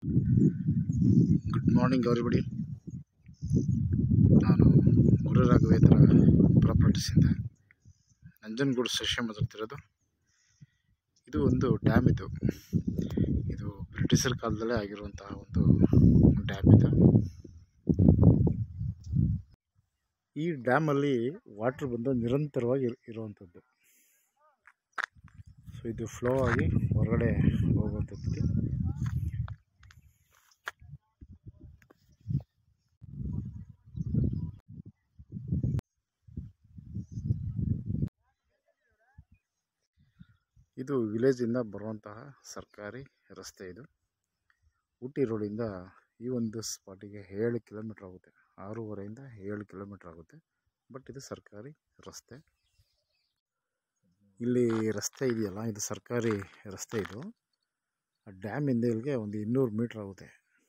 good morning everybody ನಾನು ಗುರು ರಾಘವೇಂದ್ರ ಪ್ರಾಪರ್ಟೀಸಿಂದ ನಂಜನಗೂಡು ಸಸ್ಯ ಮಾತಾಡ್ತಿರೋದು ಇದು ಒಂದು ಡ್ಯಾಮ್ ಇದು ಇದು ಬ್ರಿಟಿಷರ ಕಾಲದಲ್ಲೇ ಆಗಿರುವಂತಹ ಒಂದು ಡ್ಯಾಮ್ ಇದು ಈ ಡ್ಯಾಮಲ್ಲಿ ವಾಟ್ರ್ ಬಂದು ನಿರಂತರವಾಗಿ ಇರ್- ಇರುವಂಥದ್ದು ಸೊ ಇದು ಫ್ಲೋ ಆಗಿ ಹೊರಗಡೆ ಹೋಗುವಂಥದ್ದು ಇದು ವಿಲೇಜಿಂದ ಬರುವಂತಹ ಸರ್ಕಾರಿ ರಸ್ತೆ ಇದು ಊಟಿ ರೋಡಿಂದ ಈ ಒಂದು ಸ್ಪಾಟಿಗೆ ಏಳು ಕಿಲೋಮೀಟ್ರ್ ಆಗುತ್ತೆ ಆರೂವರೆಯಿಂದ ಏಳು ಕಿಲೋಮೀಟ್ರ್ ಆಗುತ್ತೆ ಬಟ್ ಇದು ಸರ್ಕಾರಿ ರಸ್ತೆ ಇಲ್ಲಿ ರಸ್ತೆ ಇದೆಯಲ್ಲ ಇದು ಸರ್ಕಾರಿ ರಸ್ತೆ ಇದು ಆ ಡ್ಯಾಮಿಂದ ಇಲ್ಲಿಗೆ ಒಂದು ಇನ್ನೂರು ಮೀಟ್ರ್ ಆಗುತ್ತೆ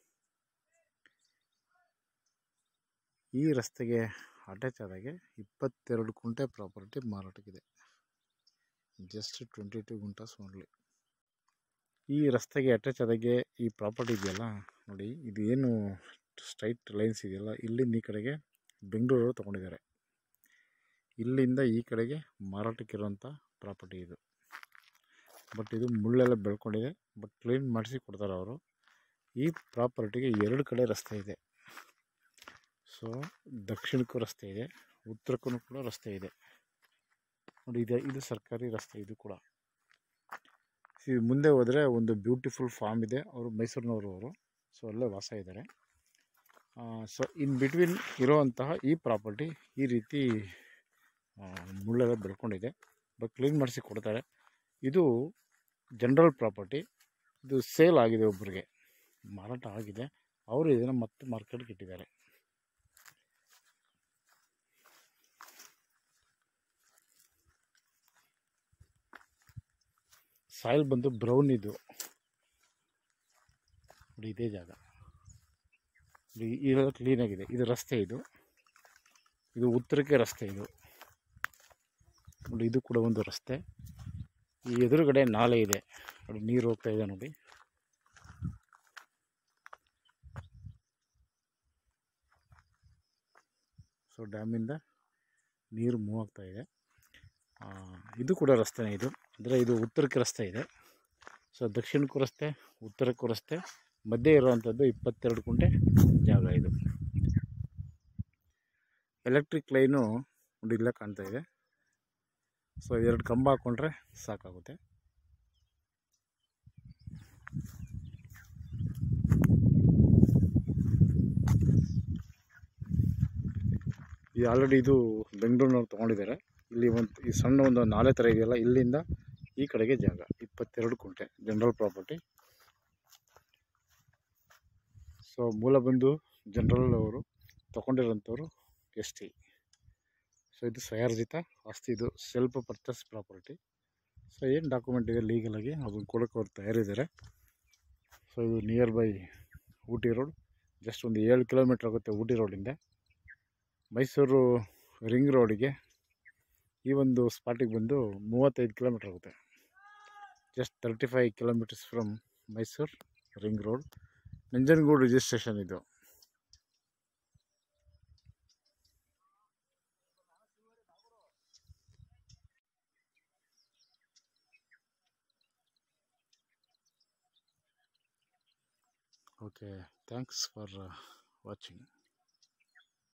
ಈ ರಸ್ತೆಗೆ ಅಟ್ಯಾಚ್ ಆದಾಗೆ ಇಪ್ಪತ್ತೆರಡು ಕುಂಟೆ ಪ್ರಾಪರ್ಟಿ ಮಾರಾಟಕ್ಕಿದೆ just twenty two guntas only ಈ ರಸ್ತೆಗೆ ಅಟ್ಯಾಚ್ ಆದಾಗೆ ಈ ಪ್ರಾಪರ್ಟಿ ಇದೆಯಲ್ಲ ನೋಡಿ ಇದು ಏನು ಸ್ಟ್ರೈಟ್ ಲೈನ್ಸ್ ಇದೆಯಲ್ಲ ಇಲ್ಲಿಂದ ಈ ಕಡೆಗೆ ಬೆಂಗಳೂರು ತೊಗೊಂಡಿದ್ದಾರೆ ಇಲ್ಲಿಂದ ಈ ಕಡೆಗೆ ಮಾರಾಟಕ್ಕಿರುವಂಥ ಪ್ರಾಪರ್ಟಿ ಇದು ಬಟ್ ಇದು ಮುಳ್ಳೆಲ್ಲ ಬೆಳ್ಕೊಂಡಿದೆ ಬಟ್ ಕ್ಲೀನ್ ಮಾಡಿಸಿ ಕೊಡ್ತಾರೆ ಅವರು ಈ ಪ್ರಾಪರ್ಟಿಗೆ ಎರಡು ಕಡೆ ರಸ್ತೆ ಇದೆ ಸೊ ದಕ್ಷಿಣಕ್ಕೂ ರಸ್ತೆ ಇದೆ ಉತ್ತರಕ್ಕೂ ಕೂಡ ರಸ್ತೆ ಇದೆ ನೋಡಿ ಇದೆ ಇದು ಸರ್ಕಾರಿ ರಸ್ತೆ ಇದು ಕೂಡ ಈ ಮುಂದೆ ಹೋದರೆ ಒಂದು ಬ್ಯೂಟಿಫುಲ್ ಫಾರ್ಮ್ ಇದೆ ಅವರು ಮೈಸೂರಿನವರು ಅವರು ಸೊ ಅಲ್ಲೇ ವಾಸ ಇದ್ದಾರೆ ಸೊ ಇನ್ ಬಿಟ್ವೀನ್ ಇರೋವಂತಹ ಈ ಪ್ರಾಪರ್ಟಿ ಈ ರೀತಿ ಆ, ಮುಳ್ಳೆಲ್ಲ ಬೆಳ್ಕೊಂಡಿದೆ ಬಟ್ ಕ್ಲೀನ್ ಮಾಡಿಸಿ ಕೊಡ್ತಾರೆ ಇದು ಜನರಲ್ ಪ್ರಾಪರ್ಟಿ ಇದು ಸೇಲ್ ಆಗಿದೆ ಒಬ್ಬರಿಗೆ ಮಾರಾಟ ಆಗಿದೆ ಅವರು ಇದನ್ನು ಮತ್ತೆ ಮಾರ್ಕೆಟ್ಗೆ ಇಟ್ಟಿದ್ದಾರೆ ಸಾಯಿಲ್ ಬಂದು ಬ್ರೌನ್ ಇದು ನೋಡಿ ಇದೇ ಜಾಗ ನೋಡಿ ಇದೆಲ್ಲ ಕ್ಲೀನಾಗಿದೆ ಇದು ರಸ್ತೆ ಇದು ಇದು ಉತ್ತರಕ್ಕೆ ರಸ್ತೆ ಇದು ನೋಡಿ ಇದು ಕೂಡ ಒಂದು ರಸ್ತೆ ಈ ಎದುರುಗಡೆ ನಾಲೆ ಇದೆ ನೋಡಿ ನೀರು ಹೋಗ್ತಾ ಇದೆ ನೋಡಿ ಸೊ ಡ್ಯಾಮಿಂದ ನೀರು ಮೂವ್ ಆಗ್ತಾ ಇದೆ ಆ, ಇದು ಕೂಡ ರಸ್ತೆನೇ ಇದು ಅಂದರೆ ಇದು ಉತ್ತರಕ್ಕೆ ರಸ್ತೆ ಇದೆ ಸೊ ದಕ್ಷಿಣಕ್ಕೂ ರಸ್ತೆ ಉತ್ತರಕ್ಕೂ ರಸ್ತೆ ಮಧ್ಯೆ ಇರುವಂಥದ್ದು ಇಪ್ಪತ್ತೆರಡು ಕುಂಟೆ ಜಾಗ ಇದು ಎಲೆಕ್ಟ್ರಿಕ್ ಲೈನು ನೋಡಿ ಇಲ್ಲೇ ಕಾಣ್ತಾ ಇದೆ ಸೊ ಎರಡು ಕಂಬ ಹಾಕ್ಕೊಂಡ್ರೆ ಸಾಕಾಗುತ್ತೆ ಈ ಆಲ್ರೆಡಿ ಇದು ಬೆಂಗಳೂರಿನವ್ರು ತೊಗೊಂಡಿದ್ದಾರೆ ಇಲ್ಲಿ ಒಂದು ಈ ಸಣ್ಣ ಒಂದು ನಾಲೆ ಥರ ಇದೆಯಲ್ಲ ಇಲ್ಲಿಂದ ಈ ಕಡೆಗೆ ಜಾಗ ಇಪ್ಪತ್ತೆರಡು ಕುಂಟೆ ಜನರಲ್ ಪ್ರಾಪರ್ಟಿ ಸೊ ಮೂಲ ಬಂದು ಜನರಲ್ ಅವರು ತೊಗೊಂಡಿರೋಂಥವ್ರು ಎಸ್ ಟಿ ಸೊ ಇದು ಸ್ವಯಾರ್ಜಿತ ಆಸ್ತಿ ಇದು ಸೆಲ್ಫ್ ಪರ್ಚೇಸ್ ಪ್ರಾಪರ್ಟಿ ಸೊ ಏನು ಡಾಕ್ಯುಮೆಂಟ್ ಇದೆ ಲೀಗಲಾಗಿ ಅದನ್ನು ಕೊಡೋಕೆ ಅವ್ರು ತಯಾರಿದ್ದಾರೆ ಸೊ ಇದು near by Ooty road just ಒಂದು ಏಳು ಕಿಲೋಮೀಟ್ರ್ ಆಗುತ್ತೆ ಊಟಿ ರೋಡಿಂದ ಮೈಸೂರು ರಿಂಗ್ ರೋಡಿಗೆ ಈ ಒಂದು ಸ್ಪಾಟಿಗೆ ಬಂದು ಮೂವತ್ತೈದು ಕಿಲೋಮೀಟ್ರ್ ಆಗುತ್ತೆ just thirty five kilometres from Mysuru ring road Nanjangud registration ಇದು ಓಕೆ ಥ್ಯಾಂಕ್ಸ್ ಫಾರ್ ವಾಚಿಂಗ್